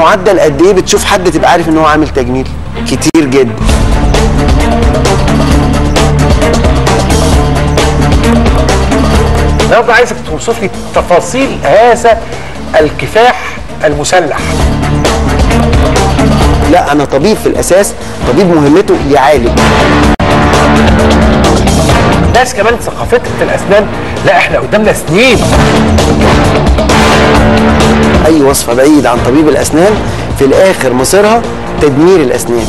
معدل قد ايه بتشوف حد تبقى عارف ان هو عامل تجميل كتير جدا النهارده عايزك توصف لي تفاصيل هذا الكفاح المسلح لا انا طبيب في الاساس طبيب مهمته يعالج ناس كمان ثقافتها في الاسنان لا احنا قدامنا سنين اي وصفه بعيد عن طبيب الاسنان في الاخر مصيرها تدمير الاسنان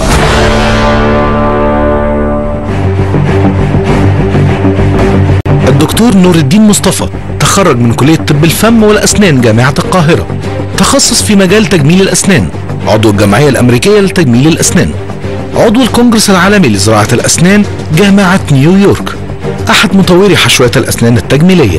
الدكتور نور الدين مصطفى تخرج من كلية طب الفم والأسنان جامعة القاهرة تخصص في مجال تجميل الأسنان عضو الجمعية الأمريكية لتجميل الأسنان عضو الكونجرس العالمي لزراعة الأسنان جامعة نيويورك أحد مطوري حشوات الأسنان التجميلية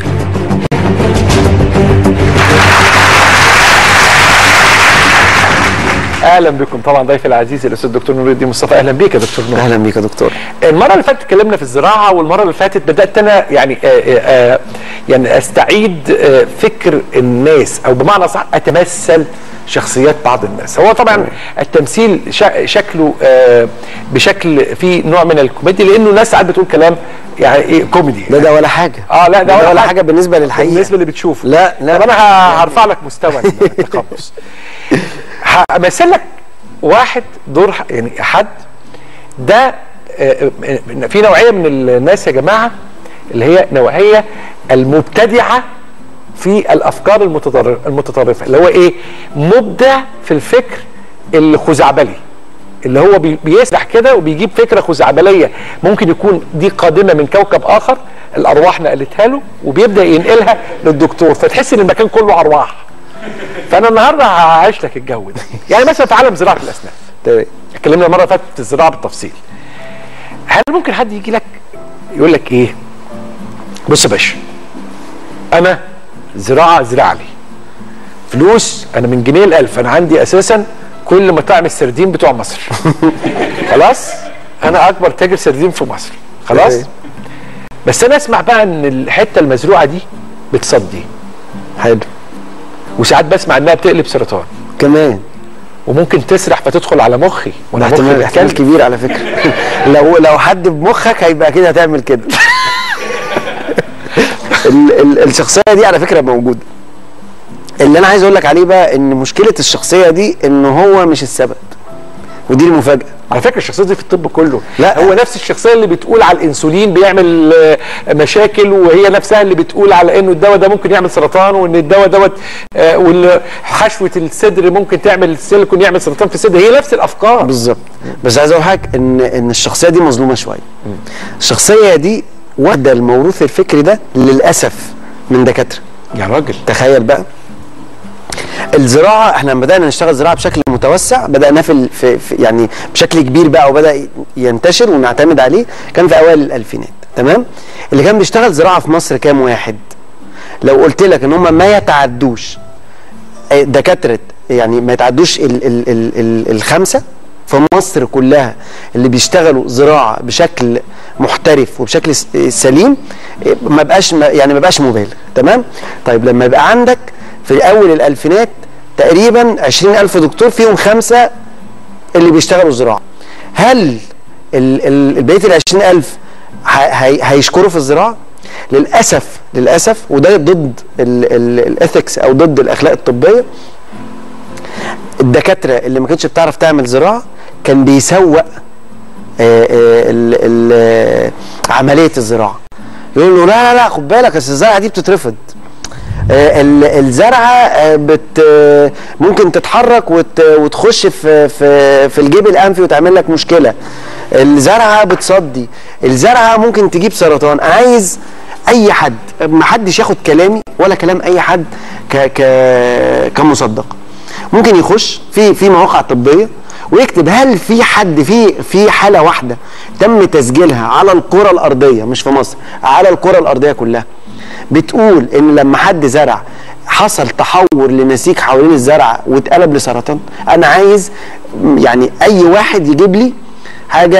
اهلا بكم طبعا ضيفي العزيز الاستاذ الدكتور نور الدين مصطفى اهلا بيك يا دكتور نور اهلا بيك يا دكتور المره اللي فاتت اتكلمنا في الزراعه والمره اللي فاتت بدات انا يعني آآ آآ يعني استعيد آه، فكر الناس او بمعنى صح اتمثل شخصيات بعض الناس هو طبعا التمثيل شا- شكله آه، بشكل فيه نوع من الكوميديا لانه الناس ساعات بتقول كلام يعني ايه كوميدي ده ده ولا حاجه اه لا ده, ده ولا حاجه بالنسبه للحقيقه بالنسبه اللي بتشوفه لا، لا. طب انا ه- هرفع لك مستوى التقمص همثل لك واحد دور ح- يعني حد ده آه، آه، في نوعيه من الناس يا جماعه اللي هي نوعيه المبتدعه في الافكار المتطر- المتطرفه اللي هو ايه مبدع في الفكر الخزعبلي اللي هو بي- بيسرح كده وبيجيب فكره خزعبليه ممكن يكون دي قادمه من كوكب اخر الارواح نقلتها له وبيبدا ينقلها للدكتور فتحس ان المكان كله ارواح فانا النهارده هعيش لك الجو ده يعني مثلا في عالم زراعه الاسنان تمام اتكلمنا المره اللي فاتت في الزراعه بالتفصيل هل ممكن حد يجي لك يقول لك ايه بص يا باشا انا زراعه زراعه لي فلوس انا من جنيه الالف انا عندي اساسا كل مطاعم السردين بتوع مصر خلاص انا اكبر تاجر سردين في مصر خلاص تمام. بس انا اسمع بقى ان الحته المزروعه دي بتصدي حلو وساعات بسمع انها بتقلب سرطان كمان وممكن تسرح فتدخل على مخي ده وانا مخي احتمال احتمال بيتكلم كبير على فكره لو لو حد بمخك هيبقى كده هتعمل كده ال ال الشخصيه دي على فكره موجوده اللي انا عايز اقول لك عليه بقى ان مشكله الشخصيه دي ان هو مش السبب ودي المفاجاه على فكره الشخصيه دي في الطب كله لا. هو نفس الشخصيه اللي بتقول على الانسولين بيعمل آه، مشاكل وهي نفسها اللي بتقول على انه الدواء ده ممكن يعمل سرطان وان الدواء دوت آه، وان حشوه الصدر ممكن تعمل سيليكون يعمل سرطان في الصدر هي نفس الافكار بالظبط بس عايز اقول حاجه ان ان الشخصيه دي مظلومه شويه الشخصيه دي واخده الموروث الفكري ده للاسف من دكاتره يا راجل تخيل بقى الزراعه احنا لما بدانا نشتغل زراعه بشكل متوسع بداناه في, ال- في, في يعني بشكل كبير بقى وبدا ينتشر ونعتمد عليه كان في اوائل الالفينات تمام اللي كان بيشتغل زراعه في مصر كام واحد لو قلت لك ان هم ما يتعدوش آه، دكاتره يعني ما يتعدوش ال ال ال ال الخمسه في مصر كلها اللي بيشتغلوا زراعه بشكل محترف وبشكل س- سليم آه، ما بقاش ما- يعني ما بقاش مبالغ تمام طيب لما يبقى عندك في اول الالفينات تقريبا 20000 دكتور فيهم خمسه اللي بيشتغلوا زراعه هل ال- ال- بقيه ال 20000 ه- هي- هيشكروا في الزراعه للاسف للاسف وده ضد الاثكس او ضد الاخلاق الطبيه الدكاتره اللي ما كانتش بتعرف تعمل زراعه كان بيسوق آه، آه، ال- ال- آه، عمليه الزراعه يقول له لا لا لا خد بالك اصل الزرعه دي بتترفض آه، ال- الزرعه آه، بت آه، ممكن تتحرك وت- وتخش في في في الجيب الانفي وتعمل لك مشكله الزرعه بتصدي الزرعه ممكن تجيب سرطان انا عايز اي حد ما حدش ياخد كلامي ولا كلام اي حد ك ك كمصدق ممكن يخش في في مواقع طبيه ويكتب هل في حد في في حاله واحده تم تسجيلها على الكره الارضيه مش في مصر على الكره الارضيه كلها بتقول ان لما حد زرع حصل تحور لنسيج حوالين الزرع واتقلب لسرطان انا عايز يعني اي واحد يجيب لي حاجه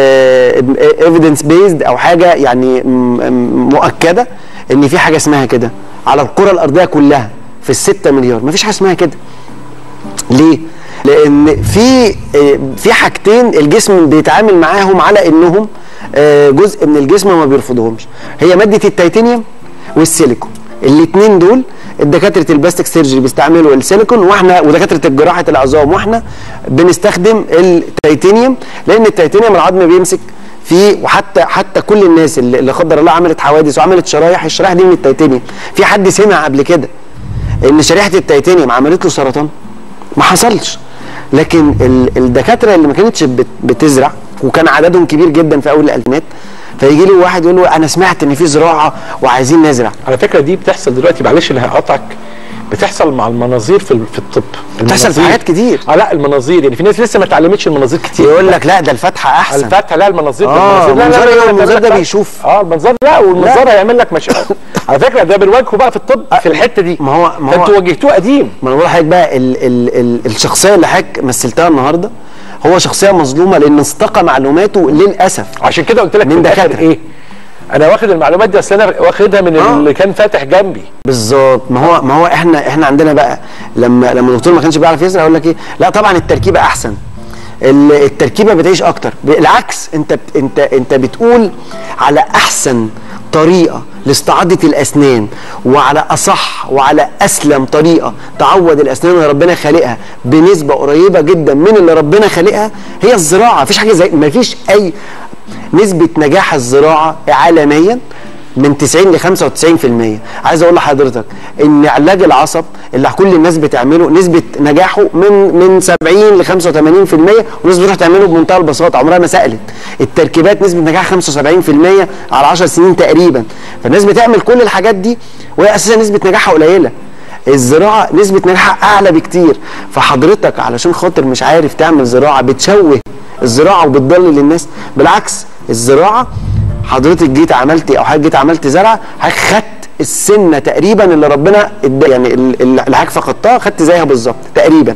ايفيدنس بيزد او حاجه يعني م- م- مؤكده ان في حاجه اسمها كده على الكره الارضيه كلها في الستة مليار مفيش حاجه اسمها كده ليه لان في آه، في حاجتين الجسم بيتعامل معاهم على انهم آه، جزء من الجسم ما بيرفضهمش هي ماده التيتانيوم والسيليكون الاثنين دول الدكاتره البلاستيك سيرجري بيستعملوا السيليكون واحنا ودكاتره جراحه العظام واحنا بنستخدم التيتانيوم لان التيتانيوم العظم بيمسك فيه وحتى حتى كل الناس اللي اللي قدر الله عملت حوادث وعملت شرايح الشرايح دي من التيتانيوم في حد سمع قبل كده ان شريحه التيتانيوم عملت له سرطان ما حصلش لكن ال- الدكاتره اللي ما كانتش بت- بتزرع وكان عددهم كبير جدا في اول الالفينات فيجي له واحد يقول له انا سمعت ان في زراعه وعايزين نزرع على فكره دي بتحصل دلوقتي معلش اللي هقطعك بتحصل مع المناظير في في الطب بتحصل في المناظير- حاجات كتير. اه لا المناظير يعني في ناس لسه ما اتعلمتش المناظير كتير يقول لك لا ده الفتحه احسن الفتحه لا المناظير آه، المناظير لا لا المنظار لا إيه؟ لا المنظار لا ده لا. بيشوف. اه المنظار لا والمنظار هيعمل لك مشاكل على فكره ده بنواجهه بقى في الطب في الحته دي ما هو- ما ده هو- انتوا واجهتوه قديم ما انا بقول لحضرتك بقى ال ال ال الشخصيه اللي حضرتك مثلتها النهارده هو شخصيه مظلومه لان استقى معلوماته للاسف عشان كده قلت لك من في الآخر دكاترة. ايه انا واخد المعلومات دي اصل انا واخدها من آه. اللي كان فاتح جنبي بالظبط ما هو ما هو احنا احنا عندنا بقى لما لما الدكتور ما كانش بيعرف يزرع يقول لك ايه لا طبعا التركيبه احسن ال- التركيبه بتعيش اكتر بالعكس انت بت- انت انت بتقول على احسن طريقه لاستعاضه الاسنان وعلى اصح وعلى اسلم طريقه تعوض الاسنان اللي ربنا خالقها بنسبه قريبه جدا من اللي ربنا خالقها هي الزراعه مفيش حاجه زي مفيش اي نسبه نجاح الزراعه عالميا من 90 ل 95% عايز اقول لحضرتك ان علاج العصب اللي كل الناس بتعمله نسبه نجاحه من من 70 ل 85% والناس بتروح تعمله بمنتهى البساطه عمرها ما سالت التركيبات نسبه نجاح 75% على 10 سنين تقريبا فالناس بتعمل كل الحاجات دي وهي اساسا نسبه نجاحها قليله الزراعه نسبه نجاحها اعلى بكتير فحضرتك علشان خاطر مش عارف تعمل زراعه بتشوه الزراعه وبتضلل الناس بالعكس الزراعه حضرتك جيت عملتي او حضرتك جيت عملت زرعه حضرتك خدت السنه تقريبا اللي ربنا ادى يعني ال- اللي حضرتك فقدتها خدت زيها بالظبط تقريبا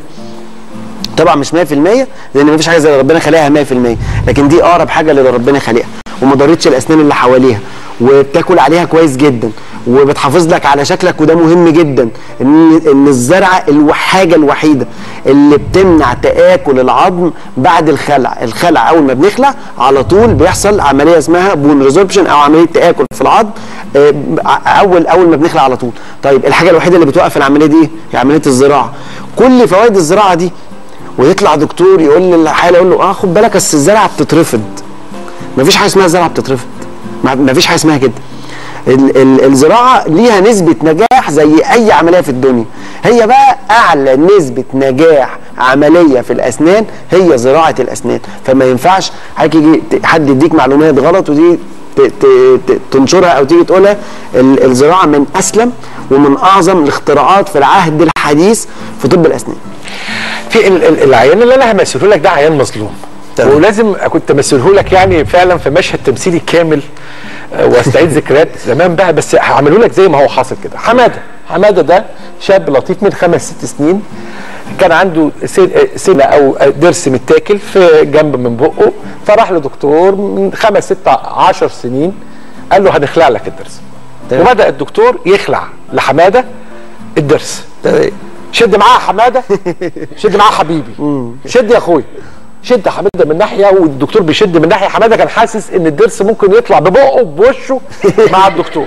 طبعا مش 100% لان مفيش حاجه زي اللي ربنا خلقها 100% لكن دي اقرب حاجه اللي ربنا خلقها وما ضرتش الاسنان اللي حواليها وبتاكل عليها كويس جدا وبتحافظ لك على شكلك وده مهم جدا ان ان الزرعه الحاجه الوحيده اللي بتمنع تاكل العظم بعد الخلع الخلع اول ما بنخلع على طول بيحصل عمليه اسمها بون ريزوربشن او عمليه تاكل في العظم آه، اول اول ما بنخلع على طول طيب الحاجه الوحيده اللي بتوقف العمليه دي هي عمليه الزراعه كل فوائد الزراعه دي ويطلع دكتور يقول للحاله يقول له اه خد بالك اصل الزرعه بتترفض مفيش حاجه اسمها زرعه بتترفض ما- مفيش حاجه اسمها كده ال- ال- الزراعه ليها نسبه نجاح زي اي عمليه في الدنيا هي بقى اعلى نسبه نجاح عمليه في الاسنان هي زراعه الاسنان فما ينفعش حضرتك يجي ت- حد يديك معلومات غلط ودي ت- ت- ت- تنشرها او تيجي تقولها ال- الزراعه من اسلم ومن اعظم الاختراعات في العهد الحديث في طب الاسنان في ال- ال- العيان اللي انا همثله لك ده عيان مظلوم تمام. ولازم كنت امثله لك يعني فعلا في مشهد تمثيلي كامل آه، واستعيد ذكريات زمان بقى بس هعمله لك زي ما هو حاصل كده حماده حماده ده شاب لطيف من خمس ست سنين كان عنده سل- آه، سلة او ضرس متاكل في جنب من بقه فراح لدكتور من خمس ست عشر سنين قال له هنخلع لك الضرس تمام. وبدا الدكتور يخلع لحماده الضرس شد معاه حماده شد معاه حبيبي شد يا اخويا شد حماده من ناحيه والدكتور بيشد من ناحيه حماده كان حاسس ان الضرس ممكن يطلع ببقه بوشه مع الدكتور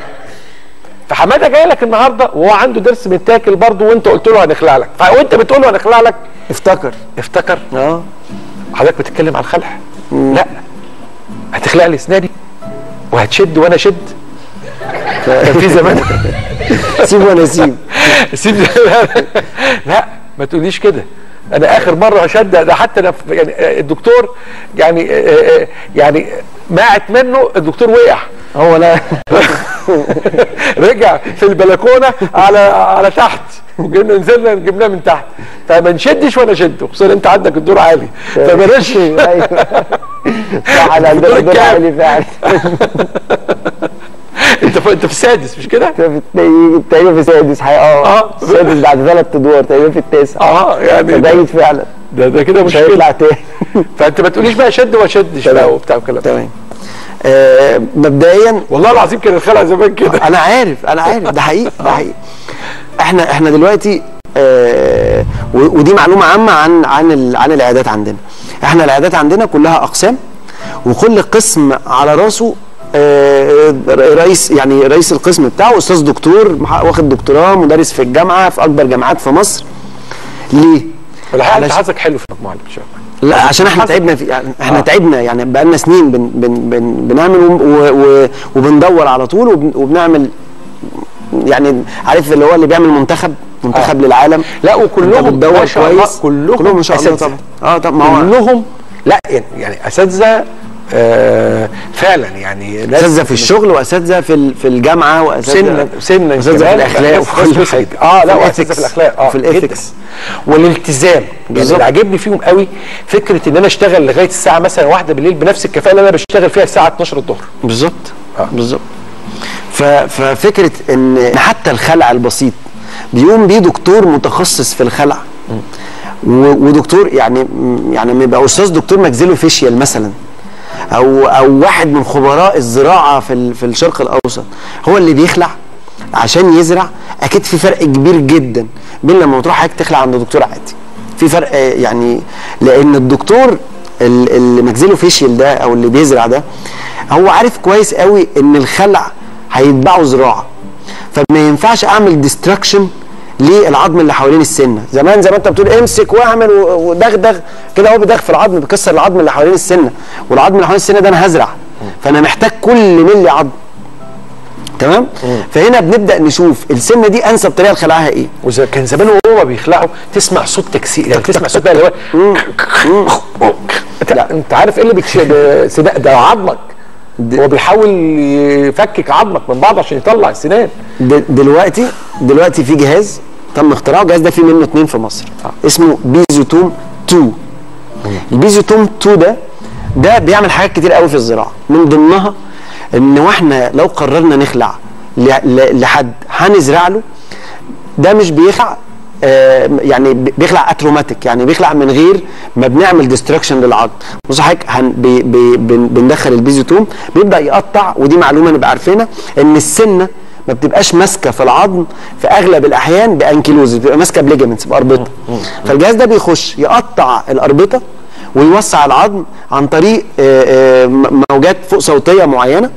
فحماده جاي لك النهارده وهو عنده ضرس متاكل برضه وانت قلت له هنخلع لك فوانت بتقول له هنخلع لك افتكر افتكر اه حضرتك بتتكلم عن الخلع لا هتخلع لي اسناني وهتشد وانا اشد كان في زمان سيب وانا اسيب سيب لا ما تقوليش كده انا اخر مره هشد ده حتى أنا في- يعني الدكتور يعني يعني ماعت منه الدكتور وقع هو لا رجع في البلكونه على على تحت وجبنا نزلنا جبناه من تحت فما نشدش وانا اشد خصوصا انت عندك الدور عالي فبلاش ايوه صح انا عندنا الدور دور الكام؟ عالي فعلا انت في انت في السادس مش كده؟ في التاني- تقريبا في السادس حقيقة اه آه. السادس بعد ثلاث ادوار تقريبا في التاسع اه يعني بعيد فعلا ده ده كده مش هيطلع مشكله تاني فانت ما تقوليش بقى شد وما شدش بقى وبتاع وكلام تمام آه مبدئيا والله العظيم كان الخلع زمان كده انا عارف انا عارف ده حقيقي ده حقيقي احنا احنا دلوقتي آه و- ودي معلومه عامه عن عن ال- عن العيادات عندنا احنا العيادات عندنا كلها اقسام وكل قسم على راسه آه، رئيس يعني رئيس القسم بتاعه استاذ دكتور مح- واخد دكتوراه مدرس في الجامعه في اكبر جامعات في مصر ليه؟ الحقيقه انت علشان- حظك حلو في المجموعه اللي بتشوفها لا عشان احنا حصل. تعبنا في يعني احنا آه. آه. تعبنا يعني بقالنا سنين بن بن بن بنعمل و و وبندور على طول وبن وبنعمل يعني عارف اللي هو اللي بيعمل منتخب منتخب آه. آه. للعالم لا أنت وكلهم بتدور ما شاء الله كويس. كلهم كلهم ما شاء الله أساتذة. طبعا اه طبعا ما هو كلهم لا يعني, يعني اساتذه آه فعلا يعني ناس اساتذه في الشغل واساتذه في ال- في الجامعه واساتذه سنا سنا اساتذه في كمان. الاخلاق ناس- وفي ناس كل بس- حاجه اه لا في واساتذه في الإثكس. الاخلاق اه في جداً. الإثكس. والالتزام يعني بالظبط. اللي عاجبني فيهم قوي فكره ان انا اشتغل لغايه الساعه مثلا واحدة بالليل بنفس الكفاءه اللي انا بشتغل فيها الساعه 12 الظهر بالظبط آه. بالظبط ف- ففكره ان حتى الخلع البسيط بيقوم بيه دكتور متخصص في الخلع و- ودكتور يعني يعني لما يبقى استاذ دكتور ماكسيلو فيشيال مثلا او او واحد من خبراء الزراعه في ال- في الشرق الاوسط هو اللي بيخلع عشان يزرع اكيد في فرق كبير جدا بين لما تروح حضرتك تخلع عند دكتور عادي في فرق آه، يعني لان الدكتور ال- الماكسيلو فيشيال ده او اللي بيزرع ده هو عارف كويس قوي ان الخلع هيتبعه زراعه فما ينفعش اعمل ديستراكشن للعظم اللي حوالين السنه زمان زي ما انت بتقول امسك واعمل و- ودغدغ كده هو بيدغ في العظم بيكسر العظم اللي حوالين السنه والعظم اللي حوالين السنه ده انا هزرع فانا محتاج كل ملي عظم تمام فهنا بنبدا نشوف السنه دي انسب طريقه لخلعها ايه وإذا كان زمان وهو بيخلعوا تسمع صوت تكسير يعني تسمع صوت بقى اللي هو لا. انت عارف ايه اللي بيكش ده سنا- ده عظمك هو بيحاول يفكك عظمك من بعض عشان يطلع السنان د- دلوقتي دلوقتي في جهاز تم اختراعه الجهاز ده فيه منه اتنين في مصر اسمه بيزوتوم 2 البيزوتوم 2 ده ده بيعمل حاجات كتير قوي في الزراعه من ضمنها ان واحنا لو قررنا نخلع ل- ل- لحد هنزرع له ده مش بيخلع آه، يعني بي- بيخلع اتروماتيك يعني بيخلع من غير ما بنعمل ديستراكشن للعظم بص حضرتك هن- بي بي بن- بندخل البيزوتوم بيبدا يقطع ودي معلومه نبقى عارفينها ان السنه ما بتبقاش ماسكه في العظم في اغلب الاحيان بانكيلوزز بتبقى ماسكه بليجمنتس باربطه فالجهاز ده بيخش يقطع الاربطه ويوسع العظم عن طريق آه، آه، م- موجات فوق صوتيه معينه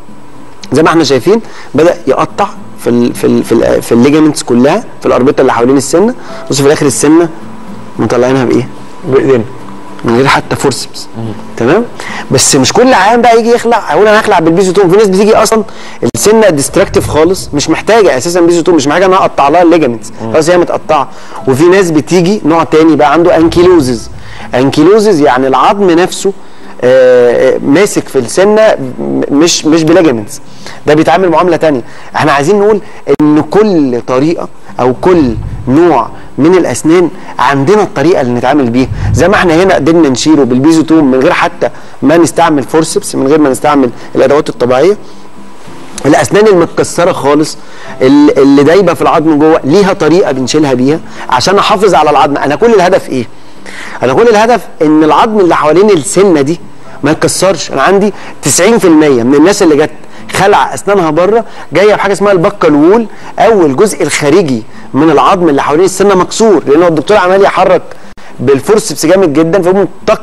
زي ما احنا شايفين بدا يقطع في ال في ال في, ال في الليجمنتس كلها في الاربطه اللي حوالين السنه بص في الاخر السنه مطلعينها بايه؟ بايدينا من غير حتى فورسبس تمام بس مش كل عيان بقى يجي يخلع يقول انا هخلع بالبيزوتوم في ناس بتيجي اصلا السنه ديستراكتيف خالص مش محتاجه اساسا بيزوتوم مش محتاجه ان انا اقطع لها الليجمنتس خلاص هي متقطعه وفي ناس بتيجي نوع تاني بقى عنده انكيلوزز انكيلوزز يعني العظم نفسه آه، آه، ماسك في السنه م- مش مش بليجمنتس ده بيتعامل معامله تانية احنا عايزين نقول ان كل طريقه او كل نوع من الاسنان عندنا الطريقه اللي نتعامل بيها زي ما احنا هنا قدرنا نشيله بالبيزوتوم من غير حتى ما نستعمل فورسبس من غير ما نستعمل الادوات الطبيعيه الاسنان المتكسره خالص اللي اللي دايبه في العظم جوه ليها طريقه بنشيلها بيها عشان احافظ على العظم انا كل الهدف ايه انا كل الهدف ان العظم اللي حوالين السنه دي ما يتكسرش انا عندي 90% من الناس اللي جت خلع اسنانها بره جايه بحاجه اسمها البكه الوول او الجزء الخارجي من العظم اللي حوالين السنه مكسور لان هو الدكتور عمال يحرك بالفورسبس جامد جدا فيقوم طق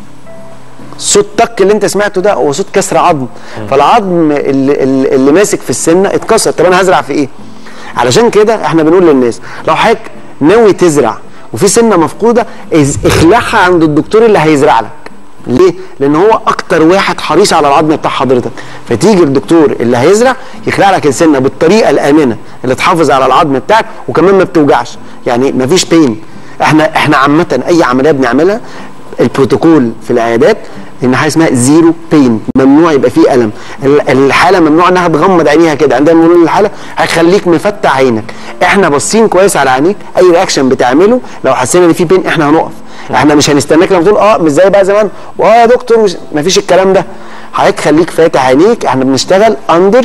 صوت تك اللي انت سمعته ده هو صوت كسر عظم فالعظم اللي, اللي اللي ماسك في السنه اتكسر طب انا هزرع في ايه علشان كده احنا بنقول للناس لو حضرتك ناوي تزرع وفي سنه مفقوده إز- اخلعها عند الدكتور اللي هيزرع لك ليه؟ لان هو اكتر واحد حريص على العظم بتاع حضرتك فتيجي الدكتور اللي هيزرع يخلع لك السنه بالطريقه الامنه اللي تحافظ على العظم بتاعك وكمان ما بتوجعش يعني ما فيش بين احنا احنا عامه اي عمليه بنعملها البروتوكول في العيادات ان حاجه اسمها زيرو بين ممنوع يبقى فيه الم ال- الحاله ممنوع انها تغمض عينيها كده عندنا بنقول للحاله هيخليك مفتح عينك احنا باصين كويس على عينيك اي رياكشن بتعمله لو حسينا ان في بين احنا هنقف احنا مش هنستناك لما تقول اه مش زي بقى زمان واه يا دكتور مش مفيش الكلام ده حضرتك خليك فاتح عينيك احنا بنشتغل اندر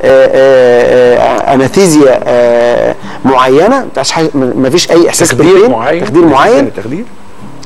اناثيزيا معينه ما بتاعش حاجة- مفيش اي احساس تخدير بالبين معين تخدير معين تخدير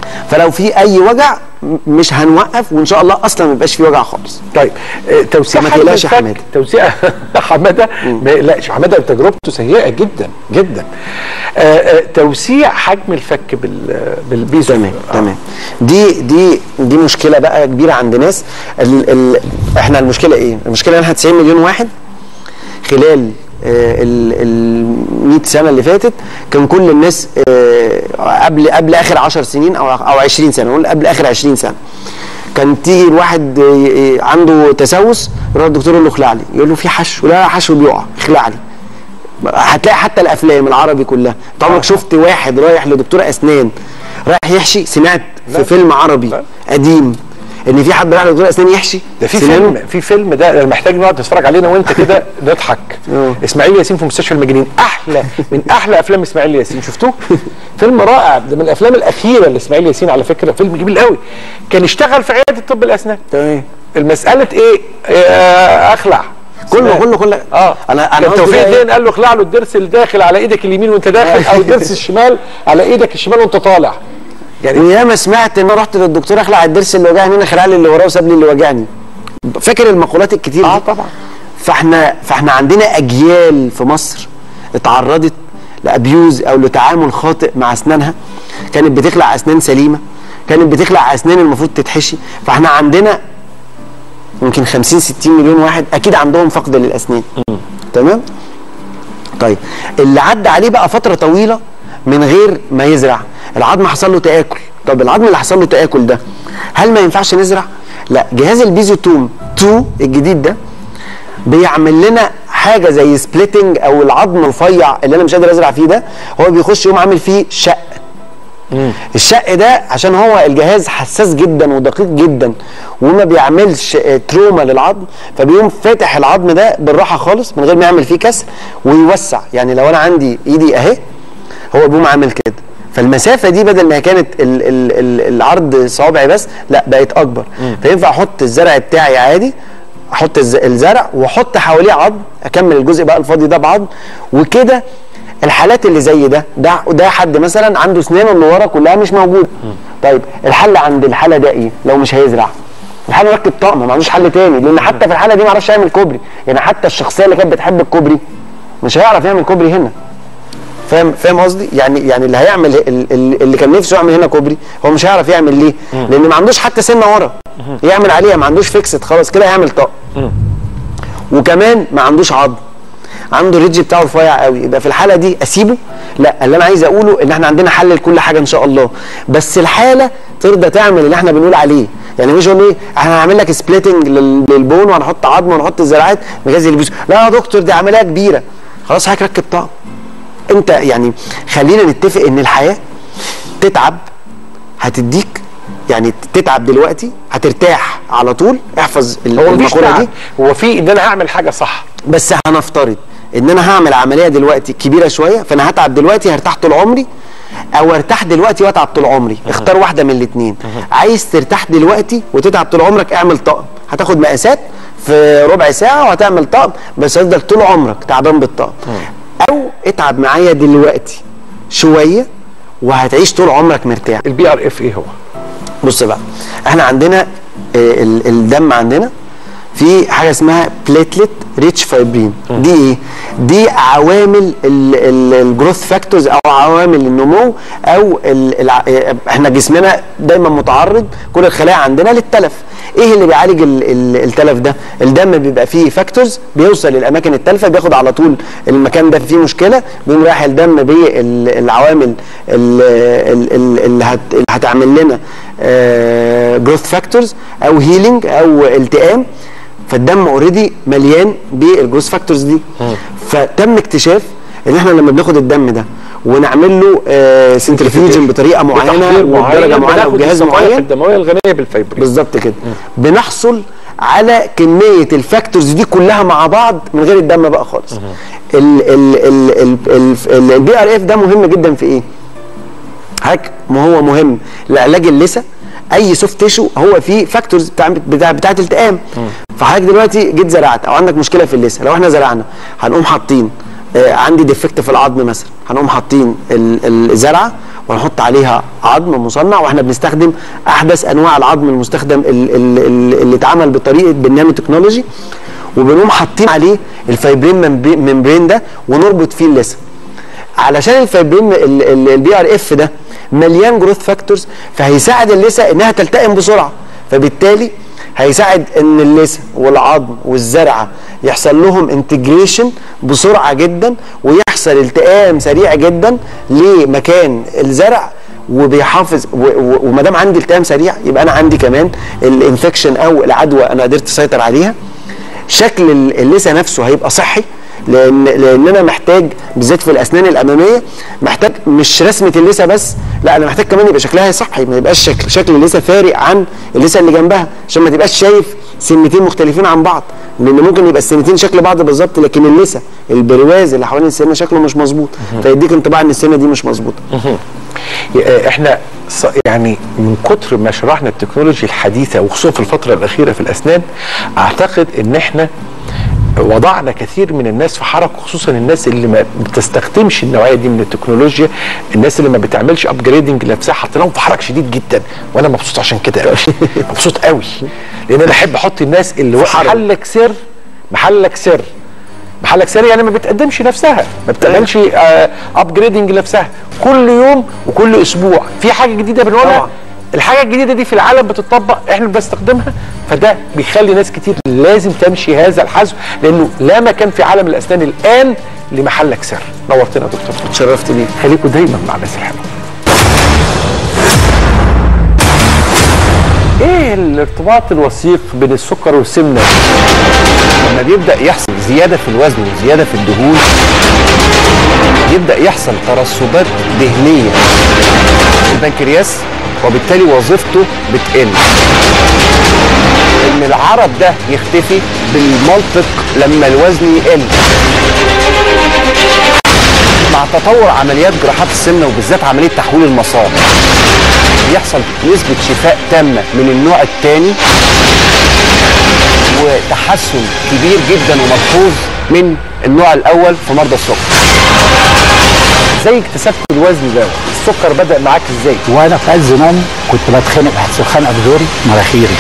فلو في اي وجع م- مش هنوقف وان شاء الله اصلا ما يبقاش في وجع خالص طيب آه، توسيع فما حجم تقلقش يا الفك حمادة. توسيع حماده ما يقلقش حماده تجربته سيئه جدا جدا آه، آه، توسيع حجم الفك بال بالبيزو تمام تمام دي دي دي مشكله بقى كبيره عند ناس ال ال احنا المشكله ايه المشكله ان احنا 90 مليون واحد خلال آه، ال ال 100 سنه اللي فاتت كان كل الناس آه، قبل قبل اخر 10 سنين او او 20 سنه نقول قبل اخر 20 سنه كان تيجي الواحد آه، آه، عنده تسوس يروح الدكتور يقول له اخلع لي يقول له في حشو لا حشو بيقع اخلع لي هتلاقي حتى الافلام العربي كلها انت عمرك شفت واحد رايح لدكتور اسنان رايح يحشي سمعت في فيلم عربي لا. قديم ان في حد رايح لدكتور اسنان يحشي ده في سنانه؟ فيلم في فيلم ده أنا محتاج نقعد نتفرج علينا وانت كده نضحك اه. اسماعيل ياسين في مستشفى المجانين احلى من احلى افلام اسماعيل ياسين شفتوه فيلم رائع ده من الافلام الاخيره لاسماعيل ياسين على فكره فيلم جميل قوي كان اشتغل في عياده طب الاسنان تمام المساله ايه آه، اخلع كله سنان. كله كله اه انا انا كان قصدي توفيق بقى إيه؟ الدين قال له اخلع له الضرس الداخل على ايدك اليمين وانت داخل او الضرس الشمال على ايدك الشمال وانت طالع يعني وياما سمعت ان انا رحت للدكتور اخلع الضرس اللي وجعني هنا خلع لي اللي وراه وساب لي اللي وجعني فاكر المقولات الكتير اه دي؟ طبعا فاحنا فاحنا عندنا اجيال في مصر اتعرضت لابيوز او لتعامل خاطئ مع اسنانها كانت بتخلع اسنان سليمه كانت بتخلع اسنان المفروض تتحشي فاحنا عندنا يمكن 50 60 مليون واحد اكيد عندهم فقد للاسنان تمام طيب اللي عدى عليه بقى فتره طويله من غير ما يزرع العظم حصل له تاكل طب العظم اللي حصل له تاكل ده هل ما ينفعش نزرع لا جهاز البيزوتوم 2 الجديد ده بيعمل لنا حاجه زي سبليتنج او العظم الرفيع اللي انا مش قادر ازرع فيه ده هو بيخش يقوم عامل فيه شق الشق ده عشان هو الجهاز حساس جدا ودقيق جدا وما بيعملش آه، تروما للعظم فبيقوم فاتح العظم ده بالراحه خالص من غير ما يعمل فيه كسر ويوسع يعني لو انا عندي ايدي اهي هو بيقوم عامل كده فالمسافه دي بدل ما كانت ال ال ال العرض صوابعي بس لا بقت اكبر فينفع احط الزرع بتاعي عادي احط الز- الزرع واحط حواليه عظم اكمل الجزء بقى الفاضي ده بعظم وكده الحالات اللي زي ده ده ده حد مثلا عنده اسنانه اللي ورا كلها مش موجوده طيب الحل عند الحاله ده ايه لو مش هيزرع الحل يركب طقم ما عندوش حل تاني لان حتى في الحاله دي ما عرفش يعمل كوبري يعني حتى الشخصيه اللي كانت بتحب الكوبري مش هيعرف يعمل كوبري هنا فاهم فاهم قصدي يعني يعني اللي هيعمل ال- ال- اللي كان نفسه يعمل هنا كوبري هو مش هيعرف يعمل ليه لان ما عندوش حتى سنه ورا يعمل عليها ما عندوش فيكسد خلاص كده هيعمل طقم وكمان ما عندوش عظم عنده الريدج بتاعه رفيع قوي يبقى في الحاله دي اسيبه لا اللي انا عايز اقوله ان احنا عندنا حل لكل حاجه ان شاء الله بس الحاله ترضى تعمل اللي احنا بنقول عليه يعني مش يقول ايه احنا هنعمل لك سبليتنج للبون وهنحط عظم ونحط الزراعات بجهاز يلبسه لا يا دكتور دي عمليه كبيره خلاص حضرتك ركب طقم انت يعني خلينا نتفق ان الحياه تتعب هتديك يعني تتعب دلوقتي هترتاح على طول احفظ ال- هو مفيش المقوله دي تعب هو في ان انا هعمل حاجه صح بس هنفترض ان انا هعمل عمليه دلوقتي كبيره شويه فانا هتعب دلوقتي هرتاح طول عمري او ارتاح دلوقتي واتعب طول عمري اختار واحده من الاثنين عايز ترتاح دلوقتي وتتعب طول عمرك اعمل طقم هتاخد مقاسات في ربع ساعه وهتعمل طقم بس هتفضل طول عمرك تعبان بالطقم او اتعب معايا دلوقتي شويه وهتعيش طول عمرك مرتاح البي ار اف ايه هو بص بقى احنا عندنا آه، ال- الدم عندنا في حاجه اسمها بليتلت ريتش فايبرين دي ايه دي عوامل الجروث فاكتورز او عوامل النمو او ال ال احنا جسمنا دايما متعرض كل الخلايا عندنا للتلف ايه اللي بيعالج ال ال التلف ده الدم بيبقى فيه فاكتورز بيوصل للاماكن التالفه بياخد على طول المكان ده فيه مشكله بيقوم رايح الدم بالعوامل اللي هت- اللي هتعمل لنا جروث فاكتورز او هيلينج او التئام فالدم اوريدي مليان بالجروث فاكتورز دي فتم اكتشاف ان احنا لما بناخد الدم ده ونعمل له سنترفيوجن بطريقه معينه بتحضير وبدرجه معينه بناخد وبجهاز الصفائح معين الدمويه الغنيه بالفايبرين بالظبط كده بنحصل على كميه الفاكتورز دي كلها مع بعض من غير الدم بقى خالص البي ار اف ده مهم جدا في ايه حضرتك ما هو مهم لعلاج اللثه اي سوفت تيشو هو فيه فاكتورز بتاع بتاع بتاعه التئام فحضرتك دلوقتي جيت زرعت او عندك مشكله في اللثه لو احنا زرعنا هنقوم حاطين آه عندي ديفكت في العظم مثلا هنقوم حاطين ال- الزرعه ونحط عليها عظم مصنع واحنا بنستخدم احدث انواع العظم المستخدم ال- ال- ال- اللي اتعمل بطريقه بالنانو تكنولوجي وبنقوم حاطين عليه الفايبرين ممبري- ممبرين ده ونربط فيه اللثه علشان الفايبرين البي ار اف ده مليان جروث فاكتورز فهيساعد اللثه انها تلتئم بسرعه فبالتالي هيساعد ان اللثه والعظم والزرعه يحصل لهم انتجريشن بسرعه جدا ويحصل التئام سريع جدا لمكان الزرع وبيحافظ و- و- وما دام عندي التئام سريع يبقى انا عندي كمان الانفكشن او العدوى انا قدرت اسيطر عليها شكل ال- اللثه نفسه هيبقى صحي لان لان انا محتاج بالذات في الاسنان الاماميه محتاج مش رسمه اللثه بس لا انا محتاج كمان يبقى شكلها صحي ما يبقاش شكل شكل اللثه فارق عن اللثه اللي جنبها عشان ما تبقاش شايف سنتين مختلفين عن بعض لان ممكن يبقى السنتين شكل بعض بالظبط لكن اللثه البرواز اللي حوالين السنه شكله مش مظبوط فيديك انطباع ان السنه دي مش مظبوطه احنا ص- يعني من كتر ما شرحنا التكنولوجيا الحديثه وخصوصا في الفتره الاخيره في الاسنان اعتقد ان احنا وضعنا كثير من الناس في حركه خصوصا الناس اللي ما بتستخدمش النوعيه دي من التكنولوجيا الناس اللي ما بتعملش ابجريدنج لنفسها حطيناهم في حرج شديد جدا وانا مبسوط عشان كده قوي مبسوط قوي لان انا احب احط الناس اللي محلك سر محلك سر محلك سري يعني ما بتقدمش نفسها ما بتعملش ابجريدنج لنفسها كل يوم وكل اسبوع في حاجه جديده بنقولها طبعا. الحاجه الجديده دي في العالم بتطبق احنا بنستخدمها فده بيخلي ناس كتير لازم تمشي هذا الحذو لانه لا مكان في عالم الاسنان الان لمحلك سر نورتنا يا دكتور اتشرفت بيك خليكم دايما مع الناس الحلوه ايه الارتباط الوثيق بين السكر والسمنه لما بيبدا يحصل زياده في الوزن وزياده في الدهون يبدا يحصل ترسبات دهنيه في البنكرياس وبالتالي وظيفته بتقل ان العرض ده يختفي بالمنطق لما الوزن يقل مع تطور عمليات جراحات السمنه وبالذات عمليه تحويل المسار بيحصل نسبه شفاء تامه من النوع الثاني وتحسن كبير جدا وملحوظ من النوع الاول في مرضى السكر ازاي اكتسبت الوزن ده السكر بدا معاك ازاي وانا في عز نومي كنت بتخانق بحس خنقه بزوري مناخيري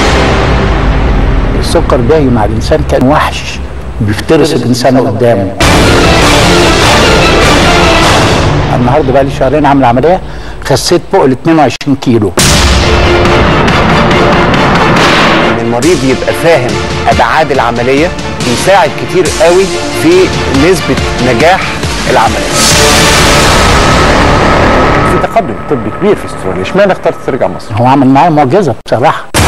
السكر باقي مع الانسان كان وحش بيفترس الانسان قدامه النهارده بقى لي شهرين عامل عمليه خسيت فوق ال 22 كيلو ان المريض يبقى فاهم ابعاد العمليه بيساعد كتير قوي في نسبه نجاح العمليه في تقدم طبي كبير في استراليا اشمعنى اخترت ترجع مصر هو عمل معايا معجزه بصراحه